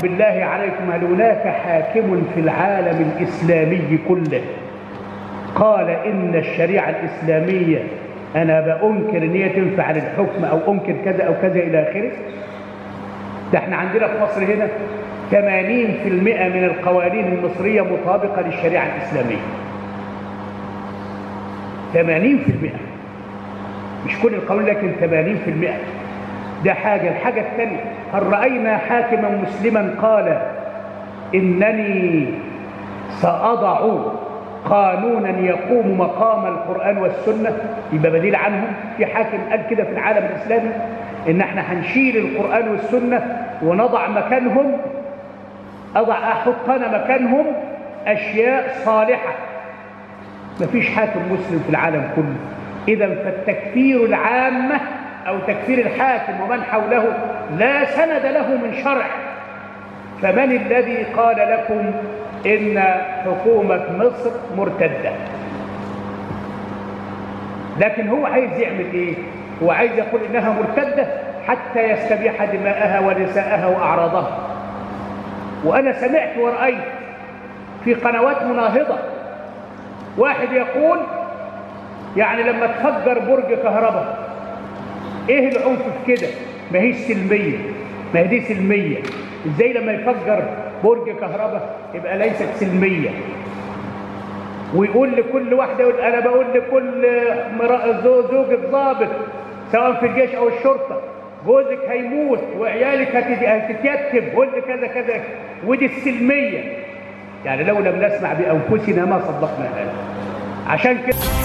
بالله عليكم هل هناك حاكم في العالم الإسلامي كله قال إن الشريعة الإسلامية أنا بأنكر إن هي تنفع للحكم أو أنكر كذا أو كذا إلى آخره ده احنا عندنا في مصر هنا 80% من القوانين المصرية مطابقة للشريعة الإسلامية 80% مش كل القوانين لكن 80% ده حاجة الحاجة الثانية هل رأينا حاكما مسلما قال إنني سأضع قانونا يقوم مقام القرآن والسنة يبقى بديل عنهم في حاكم قال كده في العالم الإسلامي إن احنا هنشيل القرآن والسنة ونضع مكانهم أضع أحط أنا مكانهم أشياء صالحة مفيش حاكم مسلم في العالم كله إذا فالتكفير العامة أو تكفير الحاكم ومن حوله لا سند له من شرع فمن الذي قال لكم إن حكومة مصر مرتدة لكن هو عايز يعمل إيه هو عايز يقول إنها مرتدة حتى يستبيح دماءها ونساءها وأعراضها وأنا سمعت ورأيت في قنوات مناهضة واحد يقول يعني لما تفجر برج كهرباء ايه العنف في كده ما هي سلميه ما هي دي سلميه ازاي لما يفجر برج كهرباء يبقى ليست سلميه ويقول لكل واحده يقول انا بقول لكل زوجك ضابط سواء في الجيش او الشرطه جوزك هيموت وعيالك هتتيتم قول لي كذا كذا ودي السلميه يعني لو لم نسمع بانفسنا ما صدقنا هذا عشان كده